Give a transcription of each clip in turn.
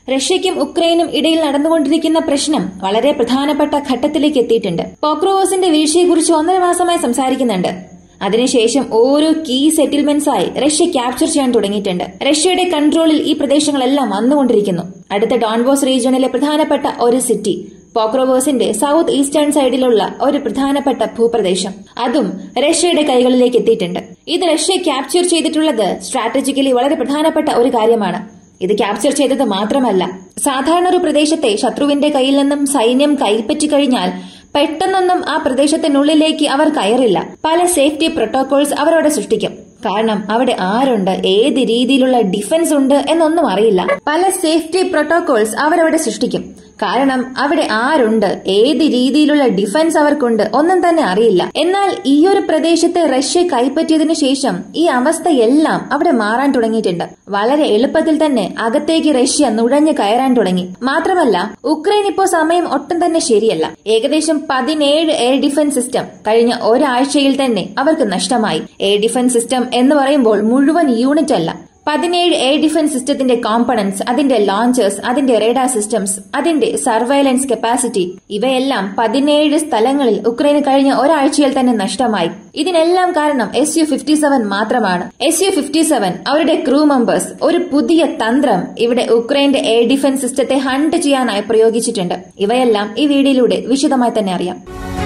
റഷ്യയ്ക്കും ഉക്രൈനും ഇടയിൽ നടന്നുകൊണ്ടിരിക്കുന്ന പ്രശ്നം വളരെ പ്രധാനപ്പെട്ട ഘട്ടത്തിലേക്ക് എത്തിയിട്ടുണ്ട് പോക്രോവോസിന്റെ വീഴ്ചയെക്കുറിച്ച് ഒന്നര മാസമായി സംസാരിക്കുന്നുണ്ട് അതിനുശേഷം ഓരോ കീ സെറ്റിൽമെന്റ്സ് ആയി റഷ്യ ക്യാപ്ചർ ചെയ്യാൻ തുടങ്ങിയിട്ടുണ്ട് റഷ്യയുടെ കൺട്രോളിൽ ഈ പ്രദേശങ്ങളെല്ലാം വന്നുകൊണ്ടിരിക്കുന്നു അടുത്ത ഡോൺബോസ് റീജിയണിലെ പ്രധാനപ്പെട്ട ഒരു സിറ്റി പോക്രോവോസിന്റെ സൗത്ത് ഈസ്റ്റേൺ സൈഡിലുള്ള ഒരു പ്രധാനപ്പെട്ട ഭൂപ്രദേശം അതും റഷ്യയുടെ കൈകളിലേക്ക് എത്തിയിട്ടുണ്ട് ഇത് റഷ്യ ക്യാപ്ചർ ചെയ്തിട്ടുള്ളത് സ്ട്രാറ്റജിക്കലി വളരെ പ്രധാനപ്പെട്ട ഒരു കാര്യമാണ് ഇത് ക്യാപ്ചർ ചെയ്തത് മാത്രമല്ല സാധാരണ ഒരു പ്രദേശത്തെ ശത്രുവിന്റെ കയ്യിൽ നിന്നും സൈന്യം കൈപ്പറ്റി കഴിഞ്ഞാൽ പെട്ടെന്നൊന്നും ആ പ്രദേശത്തിനുള്ളിലേക്ക് അവർ കയറില്ല പല സേഫ്റ്റി പ്രോട്ടോകോൾസ് അവരവിടെ സൃഷ്ടിക്കും കാരണം അവിടെ ആരുണ്ട് ഏത് രീതിയിലുള്ള ഡിഫൻസ് ഉണ്ട് എന്നൊന്നും അറിയില്ല പല സേഫ്റ്റി പ്രോട്ടോകോൾസ് അവരവിടെ സൃഷ്ടിക്കും കാരണം അവിടെ ആരുണ്ട് ഏത് രീതിയിലുള്ള ഡിഫൻസ് അവർക്കുണ്ട് ഒന്നും തന്നെ അറിയില്ല എന്നാൽ ഈ ഒരു പ്രദേശത്തെ റഷ്യ കൈപ്പറ്റിയതിനു ശേഷം ഈ അവസ്ഥയെല്ലാം അവിടെ മാറാൻ തുടങ്ങിയിട്ടുണ്ട് വളരെ എളുപ്പത്തിൽ തന്നെ അകത്തേക്ക് റഷ്യ നുഴഞ്ഞു കയറാൻ തുടങ്ങി മാത്രമല്ല ഉക്രൈൻ ഇപ്പോ സമയം ഒട്ടും തന്നെ ശരിയല്ല ഏകദേശം പതിനേഴ് എയർ ഡിഫൻസ് സിസ്റ്റം കഴിഞ്ഞ ഒരാഴ്ചയിൽ തന്നെ അവർക്ക് നഷ്ടമായി എയർ ഡിഫൻസ് സിസ്റ്റം എന്ന് പറയുമ്പോൾ മുഴുവൻ യൂണിറ്റ് അല്ല പതിനേഴ് എയർ ഡിഫൻസ് സിസ്റ്റത്തിന്റെ കോമ്പണൻസ് അതിന്റെ ലോഞ്ചേഴ്സ് അതിന്റെ റേഡാർ സിസ്റ്റംസ് അതിന്റെ സർവൈലൻസ് കപ്പാസിറ്റി ഇവയെല്ലാം പതിനേഴ് സ്ഥലങ്ങളിൽ ഉക്രൈന് കഴിഞ്ഞ ഒരാഴ്ചയിൽ തന്നെ നഷ്ടമായി ഇതിനെല്ലാം കാരണം എസ് യു ഫിഫ്റ്റി സെവൻ മാത്രമാണ് എസ് യു ഫിഫ്റ്റി സെവൻ അവരുടെ ക്രൂ മെമ്പേഴ്സ് ഒരു പുതിയ തന്ത്രം ഇവിടെ ഉക്രൈന്റെ എയർ ഡിഫൻസ് സിസ്റ്റത്തെ ഹണ്ട് ചെയ്യാനായി പ്രയോഗിച്ചിട്ടുണ്ട് ഇവയെല്ലാം ഈ വീഡിയോയിലൂടെ വിശദമായി തന്നെ അറിയാം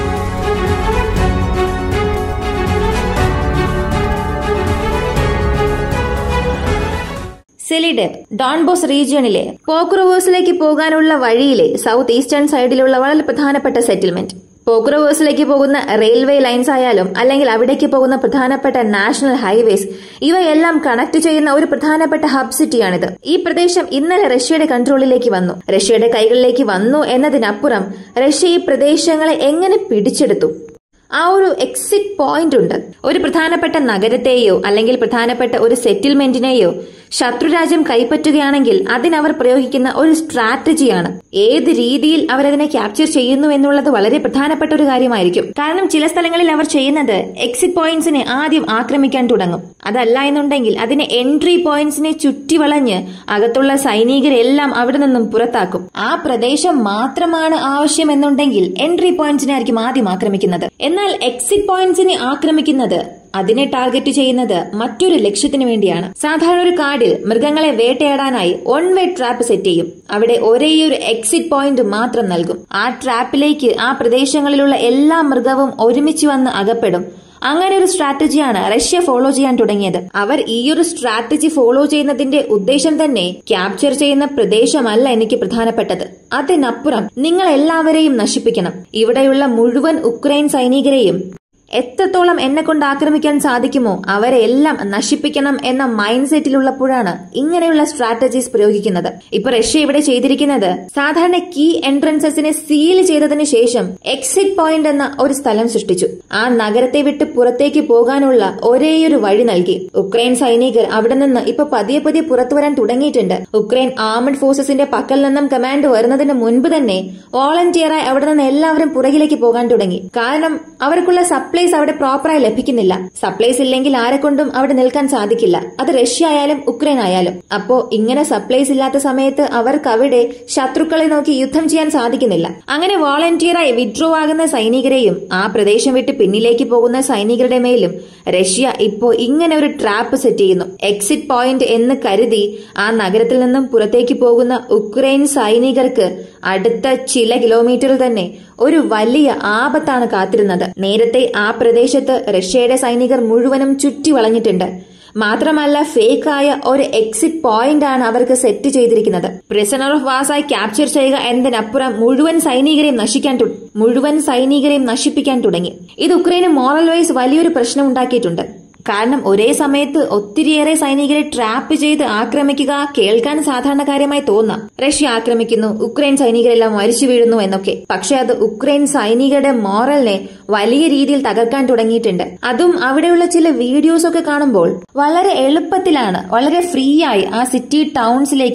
സെലിഡ് ഡോൺബോസ് റീജിയണിലെ പോക്രോവേഴ്സിലേക്ക് പോകാനുള്ള വഴിയിലെ സൗത്ത് ഈസ്റ്റേൺ സൈഡിലുള്ള വളരെ പ്രധാനപ്പെട്ട സെറ്റിൽമെന്റ് പോക്രോവേഴ്സിലേക്ക് പോകുന്ന റെയിൽവേ ലൈൻസ് ആയാലും അല്ലെങ്കിൽ അവിടേക്ക് പോകുന്ന പ്രധാനപ്പെട്ട നാഷണൽ ഹൈവേസ് ഇവയെല്ലാം കണക്ട് ചെയ്യുന്ന ഒരു പ്രധാനപ്പെട്ട ഹബ് സിറ്റിയാണിത് ഈ പ്രദേശം ഇന്നലെ റഷ്യയുടെ കൺട്രോളിലേക്ക് വന്നു റഷ്യയുടെ കൈകളിലേക്ക് വന്നു എന്നതിനപ്പുറം റഷ്യ ഈ പ്രദേശങ്ങളെ എങ്ങനെ പിടിച്ചെടുത്തു ആ ഒരു എക്സിറ്റ് പോയിന്റ് ഉണ്ട് ഒരു പ്രധാനപ്പെട്ട നഗരത്തെയോ അല്ലെങ്കിൽ പ്രധാനപ്പെട്ട ഒരു സെറ്റിൽമെന്റിനെയോ ശത്രുരാജ്യം കൈപ്പറ്റുകയാണെങ്കിൽ അതിനവർ പ്രയോഗിക്കുന്ന ഒരു സ്ട്രാറ്റജിയാണ് ഏത് രീതിയിൽ അവരതിനെ ക്യാപ്ചർ ചെയ്യുന്നു എന്നുള്ളത് വളരെ പ്രധാനപ്പെട്ട ഒരു കാര്യമായിരിക്കും കാരണം ചില സ്ഥലങ്ങളിൽ അവർ ചെയ്യുന്നത് എക്സിറ്റ് പോയിന്റ്സിനെ ആദ്യം ആക്രമിക്കാൻ തുടങ്ങും അതല്ല എന്നുണ്ടെങ്കിൽ അതിനെ എൻട്രി പോയിന്റ്സിനെ ചുറ്റി വളഞ്ഞ് അകത്തുള്ള സൈനികരെല്ലാം അവിടെ നിന്നും പുറത്താക്കും ആ പ്രദേശം മാത്രമാണ് ആവശ്യം എന്നുണ്ടെങ്കിൽ എൻട്രി പോയിന്റ്സിനെ ആയിരിക്കും ആദ്യം ആക്രമിക്കുന്നത് എന്നാൽ എക്സിറ്റ് പോയിന്റ്സിനെ ആക്രമിക്കുന്നത് അതിനെ ടാർഗറ്റ് ചെയ്യുന്നത് മറ്റൊരു ലക്ഷ്യത്തിനു വേണ്ടിയാണ് സാധാരണ ഒരു കാടിൽ മൃഗങ്ങളെ വേട്ടയാടാനായി വൺ വേ ട്രാപ്പ് സെറ്റ് ചെയ്യും അവിടെ ഒരേയൊരു എക്സിറ്റ് പോയിന്റ് മാത്രം നൽകും ആ ട്രാപ്പിലേക്ക് ആ പ്രദേശങ്ങളിലുള്ള എല്ലാ മൃഗവും ഒരുമിച്ച് വന്ന് അകപ്പെടും അങ്ങനെ ഒരു സ്ട്രാറ്റജിയാണ് റഷ്യ ഫോളോ ചെയ്യാൻ തുടങ്ങിയത് അവർ ഈ ഒരു സ്ട്രാറ്റജി ഫോളോ ചെയ്യുന്നതിന്റെ ഉദ്ദേശം തന്നെ ക്യാപ്ചർ ചെയ്യുന്ന പ്രദേശമല്ല എനിക്ക് പ്രധാനപ്പെട്ടത് അതിനപ്പുറം നിങ്ങൾ എല്ലാവരെയും നശിപ്പിക്കണം ഇവിടെയുള്ള മുഴുവൻ ഉക്രൈൻ സൈനികരെയും എത്രത്തോളം എന്നെ കൊണ്ട് ആക്രമിക്കാൻ സാധിക്കുമോ അവരെ എല്ലാം നശിപ്പിക്കണം എന്ന മൈൻഡ് സെറ്റിലുള്ളപ്പോഴാണ് ഇങ്ങനെയുള്ള സ്ട്രാറ്റജീസ് പ്രയോഗിക്കുന്നത് ഇപ്പൊ റഷ്യ ഇവിടെ ചെയ്തിരിക്കുന്നത് സാധാരണ കീ എൻട്രൻസസിനെ സീൽ ചെയ്തതിനു ശേഷം എക്സിറ്റ് പോയിന്റ് എന്ന ഒരു സ്ഥലം സൃഷ്ടിച്ചു ആ നഗരത്തെ വിട്ട് പുറത്തേക്ക് പോകാനുള്ള ഒരേയൊരു വഴി നൽകി ഉക്രൈൻ സൈനികർ അവിടെ നിന്ന് ഇപ്പൊ പതിയെ പതിയെ പുറത്തു വരാൻ തുടങ്ങിയിട്ടുണ്ട് ഉക്രൈൻ ആർമഡ് ഫോഴ്സസിന്റെ പക്കൽ നിന്നും കമാൻഡ് വരുന്നതിന് മുൻപ് തന്നെ വോളണ്ടിയറായി അവിടെ നിന്ന് എല്ലാവരും പുറകിലേക്ക് പോകാൻ തുടങ്ങി കാരണം അവർക്കുള്ള സപ്ലൈ സപ്ലൈസ് അവിടെ പ്രോപ്പറായി ലഭിക്കുന്നില്ല സപ്ലൈസ് ഇല്ലെങ്കിൽ ആരെ കൊണ്ടും അവിടെ നിൽക്കാൻ സാധിക്കില്ല അത് റഷ്യ ആയാലും ഉക്രൈൻ ആയാലും അപ്പോ ഇങ്ങനെ സപ്ലൈസ് ഇല്ലാത്ത സമയത്ത് അവർക്ക് അവിടെ ശത്രുക്കളെ നോക്കി യുദ്ധം ചെയ്യാൻ സാധിക്കുന്നില്ല അങ്ങനെ വോളണ്ടിയറായി വിഡ്രോ ആകുന്ന സൈനികരെയും ആ പ്രദേശം വിട്ട് പിന്നിലേക്ക് പോകുന്ന സൈനികരുടെ മേലും റഷ്യ ഇപ്പോ ഇങ്ങനെ ഒരു ട്രാപ്പ് സെറ്റ് ചെയ്യുന്നു എക്സിറ്റ് പോയിന്റ് എന്ന് കരുതി ആ നഗരത്തിൽ നിന്നും പുറത്തേക്ക് പോകുന്ന ഉക്രൈൻ സൈനികർക്ക് അടുത്ത ചില കിലോമീറ്ററിൽ തന്നെ ഒരു വലിയ ആപത്താണ് കാത്തിരുന്നത് നേരത്തെ ആ പ്രദേശത്ത് റഷ്യയുടെ സൈനികർ മുഴുവനും ചുറ്റി വളഞ്ഞിട്ടുണ്ട് മാത്രമല്ല ഫേക്കായ ഒരു എക്സിറ്റ് പോയിന്റ് ആണ് അവർക്ക് സെറ്റ് ചെയ്തിരിക്കുന്നത് പ്രിസണർ ഓഫ് വാസായി ക്യാപ്ചർ ചെയ്യുക എന്നതിനപ്പുറം മുഴുവൻ സൈനികരെയും നശിക്കാൻ മുഴുവൻ സൈനികരെയും നശിപ്പിക്കാൻ തുടങ്ങി ഇത് ഉക്രൈന് മോറൽ വൈസ് വലിയൊരു പ്രശ്നം ഉണ്ടാക്കിയിട്ടുണ്ട് കാരണം ഒരേ സമയത്ത് ഒത്തിരിയേറെ സൈനികരെ ട്രാപ്പ് ചെയ്ത് ആക്രമിക്കുക കേൾക്കാൻ സാധാരണ കാര്യമായി തോന്നാം റഷ്യ ആക്രമിക്കുന്നു ഉക്രൈൻ സൈനികരെല്ലാം മരിച്ചു വീഴുന്നു എന്നൊക്കെ പക്ഷെ അത് ഉക്രൈൻ സൈനികരുടെ മോറലിനെ വലിയ രീതിയിൽ തകർക്കാൻ തുടങ്ങിയിട്ടുണ്ട് അതും അവിടെയുള്ള ചില വീഡിയോസ് ഒക്കെ കാണുമ്പോൾ വളരെ എളുപ്പത്തിലാണ് വളരെ ഫ്രീ ആയി ആ സിറ്റി ടൗൺസിലേക്ക്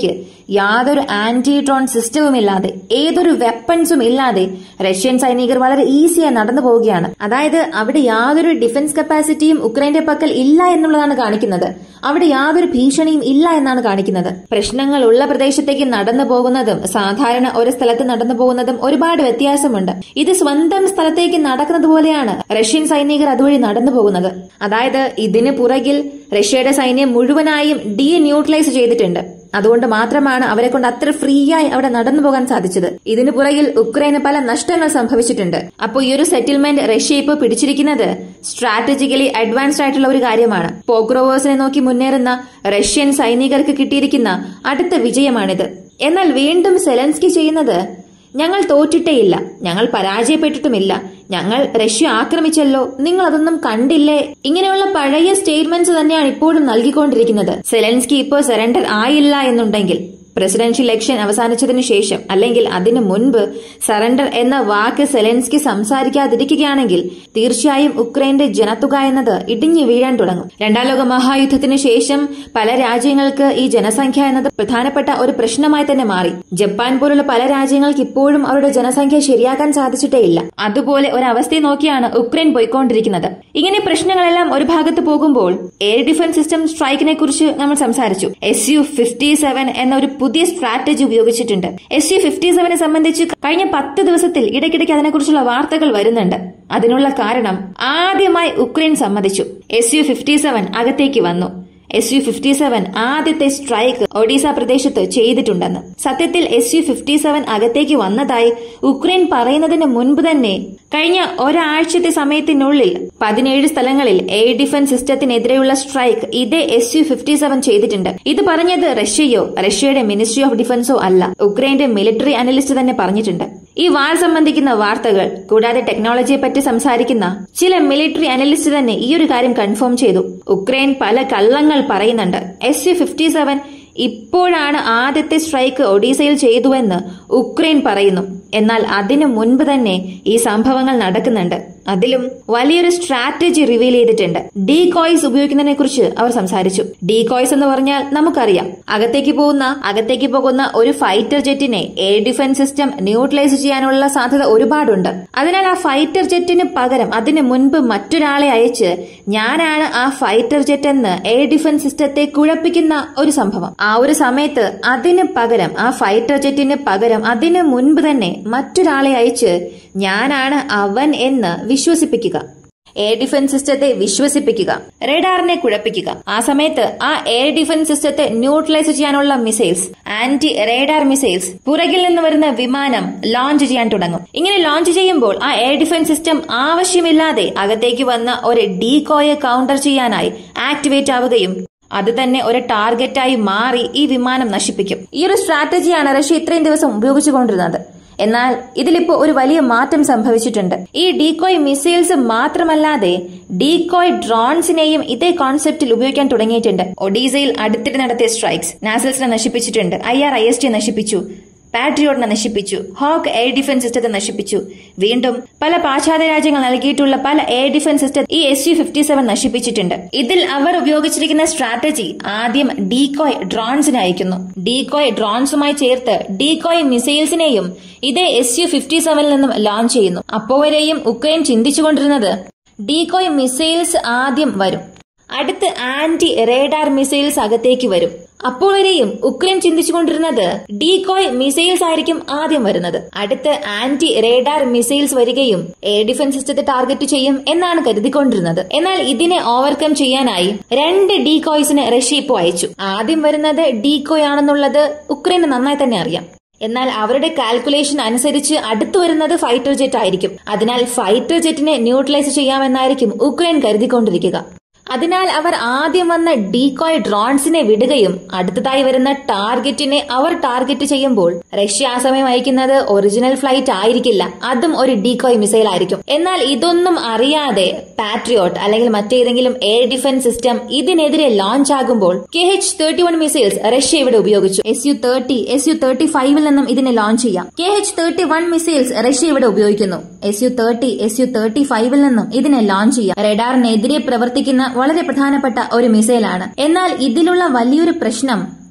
യാതൊരു ആന്റി ഡ്രോൺ സിസ്റ്റവും ഇല്ലാതെ ഏതൊരു വെപ്പൺസും ഇല്ലാതെ റഷ്യൻ സൈനികർ വളരെ ഈസിയായി നടന്നു പോവുകയാണ് അതായത് അവിടെ യാതൊരു ഡിഫൻസ് കപ്പാസിറ്റിയും ഉക്രൈന്റെ പക്കൽ ഇല്ല എന്നുള്ളതാണ് കാണിക്കുന്നത് അവിടെ യാതൊരു ഭീഷണിയും ഇല്ല എന്നാണ് കാണിക്കുന്നത് പ്രശ്നങ്ങൾ ഉള്ള പ്രദേശത്തേക്ക് നടന്നു പോകുന്നതും സാധാരണ ഒരു സ്ഥലത്ത് നടന്നു പോകുന്നതും ഒരുപാട് വ്യത്യാസമുണ്ട് ഇത് സ്വന്തം സ്ഥലത്തേക്ക് നടക്കുന്നത് പോലെയാണ് റഷ്യൻ സൈനികർ അതുവഴി നടന്നു പോകുന്നത് അതായത് ഇതിന് പുറകിൽ റഷ്യയുടെ സൈന്യം മുഴുവനായും ഡീ ന്യൂട്രലൈസ് ചെയ്തിട്ടുണ്ട് അതുകൊണ്ട് മാത്രമാണ് അവരെ കൊണ്ട് അത്ര ഫ്രീ ആയി അവിടെ നടന്നു പോകാൻ സാധിച്ചത് ഇതിനു പുറകിൽ ഉക്രൈന് പല നഷ്ടങ്ങൾ സംഭവിച്ചിട്ടുണ്ട് അപ്പോൾ ഈ ഒരു സെറ്റിൽമെന്റ് റഷ്യ ഇപ്പോൾ പിടിച്ചിരിക്കുന്നത് സ്ട്രാറ്റജിക്കലി അഡ്വാൻസ്ഡ് ആയിട്ടുള്ള ഒരു കാര്യമാണ് പോക്രോവേഴ്സിനെ നോക്കി മുന്നേറുന്ന റഷ്യൻ സൈനികർക്ക് കിട്ടിയിരിക്കുന്ന അടുത്ത വിജയമാണിത് എന്നാൽ വീണ്ടും സെലൻസ്കി ചെയ്യുന്നത് ഞങ്ങൾ തോറ്റിട്ടേയില്ല ഞങ്ങൾ പരാജയപ്പെട്ടിട്ടുമില്ല ഞങ്ങൾ റഷ്യ ആക്രമിച്ചല്ലോ നിങ്ങൾ അതൊന്നും കണ്ടില്ലേ ഇങ്ങനെയുള്ള പഴയ സ്റ്റേറ്റ്മെന്റ്സ് തന്നെയാണ് ഇപ്പോഴും നൽകിക്കൊണ്ടിരിക്കുന്നത് സെലൻസ്കി ഇപ്പോൾ സറണ്ടർ ആയില്ല എന്നുണ്ടെങ്കിൽ പ്രസിഡൻഷ്യൽ ഇലക്ഷൻ അവസാനിച്ചതിനു ശേഷം അല്ലെങ്കിൽ അതിനു മുൻപ് സറണ്ടർ എന്ന വാക്ക് സെലൻസ്കി സംസാരിക്കാതിരിക്കുകയാണെങ്കിൽ തീർച്ചയായും ഉക്രൈന്റെ ജനത്തുക എന്നത് ഇടിഞ്ഞു വീഴാൻ തുടങ്ങും രണ്ടാം ലോക മഹായുദ്ധത്തിന് ശേഷം പല രാജ്യങ്ങൾക്ക് ഈ ജനസംഖ്യ എന്നത് പ്രധാനപ്പെട്ട ഒരു പ്രശ്നമായി തന്നെ മാറി ജപ്പാൻ പോലുള്ള പല രാജ്യങ്ങൾക്ക് ഇപ്പോഴും അവരുടെ ജനസംഖ്യ ശരിയാക്കാൻ സാധിച്ചിട്ടേ ഇല്ല അതുപോലെ ഒരു അവസ്ഥയെ നോക്കിയാണ് ഉക്രൈൻ പോയിക്കൊണ്ടിരിക്കുന്നത് ഇങ്ങനെ പ്രശ്നങ്ങളെല്ലാം ഒരു ഭാഗത്ത് പോകുമ്പോൾ എയർ ഡിഫൻസ് സിസ്റ്റം സ്ട്രൈക്കിനെ കുറിച്ച് നമ്മൾ സംസാരിച്ചു എസ് യു ഫിഫ്റ്റി സെവൻ എന്ന ഒരു പുതിയ സ്ട്രാറ്റജി ഉപയോഗിച്ചിട്ടുണ്ട് എസ് യു ഫിഫ്റ്റി സെവനെ സംബന്ധിച്ച് കഴിഞ്ഞ പത്ത് ദിവസത്തിൽ ഇടയ്ക്കിടയ്ക്ക് അതിനെക്കുറിച്ചുള്ള വാർത്തകൾ വരുന്നുണ്ട് അതിനുള്ള കാരണം ആദ്യമായി ഉക്രൈൻ സമ്മതിച്ചു എസ് യു ഫിഫ്റ്റി സെവൻ അകത്തേക്ക് വന്നു എസ് യു ഫിഫ്റ്റി സെവൻ ആദ്യത്തെ സ്ട്രൈക്ക് ഒഡീസ പ്രദേശത്ത് ചെയ്തിട്ടുണ്ടെന്ന് സത്യത്തിൽ എസ് യു ഫിഫ്റ്റി സെവൻ അകത്തേക്ക് വന്നതായി ഉക്രൈൻ പറയുന്നതിന് മുൻപ് തന്നെ കഴിഞ്ഞ ഒരാഴ്ചത്തെ സമയത്തിനുള്ളിൽ പതിനേഴ് സ്ഥലങ്ങളിൽ എയർ ഡിഫൻസ് സിസ്റ്റത്തിനെതിരെയുള്ള സ്ട്രൈക്ക് ഇതേ എസ് യു ഫിഫ്റ്റി സെവൻ ചെയ്തിട്ടുണ്ട് ഇത് പറഞ്ഞത് റഷ്യയോ റഷ്യയുടെ മിനിസ്ട്രി ഓഫ് ഡിഫൻസോ അല്ല ഉക്രൈന്റെ മിലിറ്ററി അനലിസ്റ്റ് തന്നെ പറഞ്ഞിട്ടുണ്ട് ഈ വാർ സംബന്ധിക്കുന്ന വാർത്തകൾ കൂടാതെ ടെക്നോളജിയെ പറ്റി സംസാരിക്കുന്ന ചില മിലിറ്ററി അനലിസ്റ്റ് തന്നെ ഈ ഒരു കാര്യം കൺഫേം ചെയ്തു ഉക്രൈൻ പല കള്ളങ്ങൾ പറയുന്നുണ്ട് എസ് യു ഫിഫ്റ്റി സെവൻ ഇപ്പോഴാണ് ആദ്യത്തെ സ്ട്രൈക്ക് ഒഡീസയിൽ ചെയ്തുവെന്ന് ഉക്രൈൻ പറയുന്നു എന്നാൽ അതിനു മുൻപ് തന്നെ ഈ സംഭവങ്ങൾ നടക്കുന്നുണ്ട് അതിലും വലിയൊരു സ്ട്രാറ്റജി റിവീൽ ചെയ്തിട്ടുണ്ട് ഡീ കോയ്സ് ഉപയോഗിക്കുന്നതിനെ കുറിച്ച് അവർ സംസാരിച്ചു ഡീ കോയ്സ് എന്ന് പറഞ്ഞാൽ നമുക്കറിയാം അകത്തേക്ക് പോകുന്ന അകത്തേക്ക് പോകുന്ന ഒരു ഫൈറ്റർ ജെറ്റിനെ എയർ ഡിഫൻസ് സിസ്റ്റം ന്യൂട്രലൈസ് ചെയ്യാനുള്ള സാധ്യത ഒരുപാടുണ്ട് അതിനാൽ ആ ഫൈറ്റർ ജെറ്റിന് പകരം അതിനു മുൻപ് മറ്റൊരാളെ അയച്ച് ഞാനാണ് ആ ഫൈറ്റർ ജെറ്റ് എന്ന് എയർ ഡിഫൻസ് സിസ്റ്റത്തെ കുഴപ്പിക്കുന്ന ഒരു സംഭവം ആ ഒരു സമയത്ത് അതിന് പകരം ആ ഫൈറ്റർ ജെറ്റിന് പകരം അതിനു മുൻപ് തന്നെ മറ്റൊരാളെ അയച്ച് ഞാനാണ് അവൻ എന്ന് വിശ്വസിപ്പിക്കുക എയർ ഡിഫൻസ് സിസ്റ്റത്തെ വിശ്വസിപ്പിക്കുക റഡാറിനെ കുഴപ്പിക്കുക ആ സമയത്ത് ആ എയർ ഡിഫൻസ് സിസ്റ്റത്തെ ന്യൂട്രലൈസ് ചെയ്യാനുള്ള മിസൈൽസ് ആന്റി റേഡാർ മിസൈൽസ് പുറകിൽ നിന്ന് വരുന്ന വിമാനം ലോഞ്ച് ചെയ്യാൻ തുടങ്ങും ഇങ്ങനെ ലോഞ്ച് ചെയ്യുമ്പോൾ ആ എയർ ഡിഫൻസ് സിസ്റ്റം ആവശ്യമില്ലാതെ അകത്തേക്ക് വന്ന ഒരു ഡീകോയെ കൗണ്ടർ ചെയ്യാനായി ആക്ടിവേറ്റ് ആവുകയും അത് തന്നെ ഒരു ടാർഗറ്റായി മാറി ഈ വിമാനം നശിപ്പിക്കും ഈ ഒരു സ്ട്രാറ്റജിയാണ് റഷ്യ ഇത്രയും ദിവസം ഉപയോഗിച്ചുകൊണ്ടിരുന്നത് എന്നാൽ ഇതിലിപ്പോ ഒരു വലിയ മാറ്റം സംഭവിച്ചിട്ടുണ്ട് ഈ ഡീകോയ് മിസൈൽസ് മാത്രമല്ലാതെ ഡീകോയ് ഡ്രോൺസിനെയും ഇതേ കോൺസെപ്റ്റിൽ ഉപയോഗിക്കാൻ തുടങ്ങിയിട്ടുണ്ട് ഒഡീസയിൽ അടുത്തിടെ നടത്തിയ സ്ട്രൈക്സ് നാസൽസിനെ നശിപ്പിച്ചിട്ടുണ്ട് I R I S T നശിപ്പിച്ചു പാട്രിയോട്ടിനെ നശിപ്പിച്ചു ഹോക്ക് എയർ ഡിഫൻസ് സിസ്റ്റത്തെ നശിപ്പിച്ചു വീണ്ടും പല പാശ്ചാത്യ രാജ്യങ്ങൾ നൽകിയിട്ടുള്ള പല എയർ ഡിഫൻസ് സിസ്റ്റം ഈ എസ് യു ഫിഫ്റ്റി സെവൻ നശിപ്പിച്ചിട്ടുണ്ട് ഇതിൽ അവർ ഉപയോഗിച്ചിരിക്കുന്ന സ്ട്രാറ്റജി ആദ്യം ഡീകോയ് ഡ്രോൺസിനെ അയക്കുന്നു ഡീകോയ് ഡ്രോൺസുമായി ചേർത്ത് ഡീകോയ് മിസൈൽസിനെയും ഇതേ എസ് യു ഫിഫ്റ്റി സെവനിൽ നിന്നും ലോഞ്ച് ചെയ്യുന്നു അപ്പോ വരെയും ഉക്രൈൻ ചിന്തിച്ചുകൊണ്ടിരുന്നത് ഡീകോയ് മിസൈൽസ് ആദ്യം വരും അടുത്ത് ആന്റി റേഡാർ മിസൈൽസ് അകത്തേക്ക് വരും അപ്പോൾ വരെയും ഉക്രൈൻ ചിന്തിച്ചുകൊണ്ടിരുന്നത് ഡീകോയ് മിസൈൽസ് ആയിരിക്കും ആദ്യം വരുന്നത് അടുത്ത് ആന്റി റേഡാർ മിസൈൽസ് വരികയും എയർ ഡിഫൻസ് സിസ്റ്റത്തെ ടാർഗറ്റ് ചെയ്യും എന്നാണ് കരുതിക്കൊണ്ടിരുന്നത് എന്നാൽ ഇതിനെ ഓവർകം ചെയ്യാനായി രണ്ട് ഡീകോയ്സിനെ റഷ്യ ഇപ്പോൾ അയച്ചു ആദ്യം വരുന്നത് ഡീകോയ് ആണെന്നുള്ളത് ഉക്രൈന് നന്നായി തന്നെ അറിയാം എന്നാൽ അവരുടെ കാൽക്കുലേഷൻ അനുസരിച്ച് അടുത്തു വരുന്നത് ഫൈറ്റർ ജെറ്റ് ആയിരിക്കും അതിനാൽ ഫൈറ്റർ ജെറ്റിനെ ന്യൂട്രലൈസ് ചെയ്യാമെന്നായിരിക്കും ഉക്രൈൻ കരുതിക്കൊണ്ടിരിക്കുക അതിനാൽ അവർ ആദ്യം വന്ന ഡീകോയ് ഡ്രോൺസിനെ വിടുകയും അടുത്തതായി വരുന്ന ടാർഗറ്റിനെ അവർ ടാർഗറ്റ് ചെയ്യുമ്പോൾ റഷ്യ ആ സമയം അയക്കുന്നത് ഒറിജിനൽ ഫ്ലൈറ്റ് ആയിരിക്കില്ല അതും ഒരു ഡീകോയ് മിസൈൽ ആയിരിക്കും എന്നാൽ ഇതൊന്നും അറിയാതെ പാട്രിയോട്ട് അല്ലെങ്കിൽ മറ്റേതെങ്കിലും എയർ ഡിഫൻസ് സിസ്റ്റം ഇതിനെതിരെ ലോഞ്ച് ആകുമ്പോൾ K H thirty one missiles Russia ഇവിടെ ഉപയോഗിച്ചു S U thirty S U thirty ഫൈവിൽ നിന്നും ഇതിനെ ലോഞ്ച് ചെയ്യാം K H thirty one missiles Russia ഇവിടെ ഉപയോഗിക്കുന്നു S U thirty S U thirty ഫൈവിൽ നിന്നും ഇതിനെ ലോഞ്ച് ചെയ്യാം റഡാറിനെതിരെ പ്രവർത്തിക്കുന്ന വളരെ പ്രധാനപ്പെട്ട ഒരു മിസൈലാണ് എന്നാൽ ഇതിലുള്ള വലിയൊരു പ്രശ്നം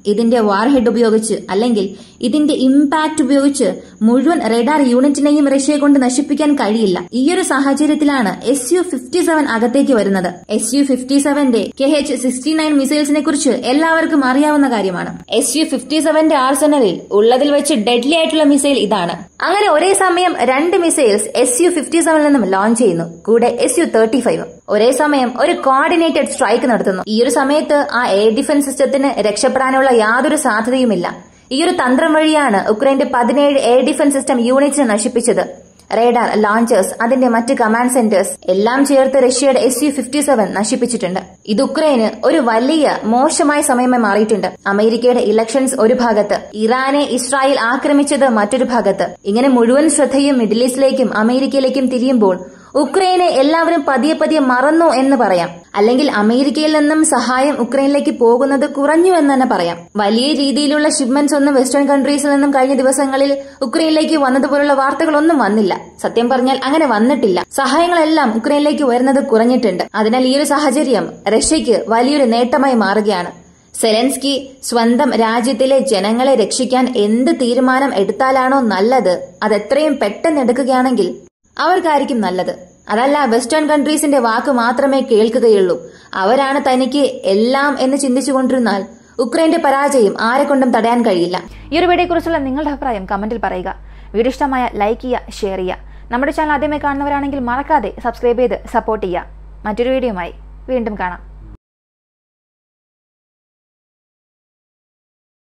ഇതിന്റെ വാർഹെഡ് ഉപയോഗിച്ച് അല്ലെങ്കിൽ ഇതിന്റെ ഇമ്പാക്ട് ഉപയോഗിച്ച് മുഴുവൻ റഡാർ യൂണിറ്റിനെയും റഷ്യയെ കൊണ്ട് നശിപ്പിക്കാൻ കഴിയില്ല ഈയൊരു സാഹചര്യത്തിലാണ് എസ് യു ഫിഫ്റ്റി സെവൻ അകത്തേക്ക് വരുന്നത് എസ് യു ഫിഫ്റ്റി സെവന്റെ കെ എച്ച് സിക്സ്റ്റി നയൻ മിസൈൽസിനെ കുറിച്ച് എല്ലാവർക്കും അറിയാവുന്ന കാര്യമാണ് എസ് യു ഫിഫ്റ്റി സെവന്റെ ആർസനലിൽ ഉള്ളതിൽ വെച്ച് ഡെഡ്ലി ആയിട്ടുള്ള മിസൈൽ ഇതാണ് അങ്ങനെ ഒരേ സമയം രണ്ട് മിസൈൽസ് എസ് യു ഫിഫ്റ്റി സെവനിൽ നിന്നും ലോഞ്ച് ചെയ്യുന്നു കൂടെ എസ് യു തേർട്ടി ഫൈവ് ഒരേ സമയം ഒരു കോർഡിനേറ്റഡ് സ്ട്രൈക്ക് നടത്തുന്നു ഈ ഒരു സമയത്ത് ആ എയർ ഡിഫൻസ് സിസ്റ്റത്തിന് രക്ഷപ്പെടാനുള്ള യാതൊരു സാധ്യതയുമില്ല ഈ ഒരു തന്ത്രം വഴിയാണ് ഉക്രൈന്റെ പതിനേഴ് എയർ ഡിഫൻസ് സിസ്റ്റം യൂണിറ്റ്സിനെ നശിപ്പിച്ചത് റേഡാർ ലോഞ്ചേഴ്സ് അതിന്റെ മറ്റ് കമാൻഡ് സെന്റേഴ്സ് എല്ലാം ചേർത്ത് റഷ്യയുടെ എസ് യു ഫിഫ്റ്റി സെവൻ നശിപ്പിച്ചിട്ടുണ്ട് ഇത് ഉക്രൈന് ഒരു വലിയ മോശമായ സമയമായി മാറിയിട്ടുണ്ട് അമേരിക്കയുടെ ഇലക്ഷൻസ് ഒരു ഭാഗത്ത് ഇറാനെ ഇസ്രായേൽ ആക്രമിച്ചത് മറ്റൊരു ഭാഗത്ത് ഇങ്ങനെ മുഴുവൻ ശ്രദ്ധയും മിഡിൽ ഈസ്റ്റിലേക്കും അമേരിക്കയിലേക്കും തിരിയുമ്പോൾ ഉക്രൈനെ എല്ലാവരും പതിയെ പതിയെ മറന്നു എന്ന് പറയാം അല്ലെങ്കിൽ അമേരിക്കയിൽ നിന്നും സഹായം ഉക്രൈനിലേക്ക് പോകുന്നത് കുറഞ്ഞു എന്ന് തന്നെ പറയാം വലിയ രീതിയിലുള്ള ഷിപ്മെന്റ്സ് ഒന്നും വെസ്റ്റേൺ കൺട്രീസിൽ നിന്നും കഴിഞ്ഞ ദിവസങ്ങളിൽ ഉക്രൈനിലേക്ക് വന്നതുപോലുള്ള വാർത്തകളൊന്നും വന്നില്ല സത്യം പറഞ്ഞാൽ അങ്ങനെ വന്നിട്ടില്ല സഹായങ്ങളെല്ലാം ഉക്രൈനിലേക്ക് വരുന്നത് കുറഞ്ഞിട്ടുണ്ട് അതിനാൽ ഈ ഒരു സാഹചര്യം റഷ്യയ്ക്ക് വലിയൊരു നേട്ടമായി മാറുകയാണ് സെലൻസ്കി സ്വന്തം രാജ്യത്തിലെ ജനങ്ങളെ രക്ഷിക്കാൻ എന്ത് തീരുമാനം എടുത്താലാണോ നല്ലത് അതെത്രയും പെട്ടെന്ന് എടുക്കുകയാണെങ്കിൽ അവർക്കായിരിക്കും നല്ലത് അതല്ല വെസ്റ്റേൺ കൺട്രീസിന്റെ വാക്ക് മാത്രമേ കേൾക്കുകയുള്ളൂ അവരാണ് തനിക്ക് എല്ലാം എന്ന് ചിന്തിച്ചുകൊണ്ടിരുന്നാൽ ഉക്രൈന്റെ പരാജയം ആരെക്കൊണ്ടും തടയാൻ കഴിയില്ല ഈ ഒരു വീഡിയോയെക്കുറിച്ചുള്ള നിങ്ങളുടെ അഭിപ്രായം കമന്റിൽ പറയുക വീഡിയോ ഇഷ്ടമായ ലൈക്ക് ചെയ്യുക ഷെയർ ചെയ്യുക നമ്മുടെ ചാനൽ ആദ്യമായി കാണുന്നവരാണെങ്കിൽ മറക്കാതെ സബ്സ്ക്രൈബ് ചെയ്ത് സപ്പോർട്ട് ചെയ്യുക മറ്റൊരു വീഡിയോയുമായി വീണ്ടും കാണാം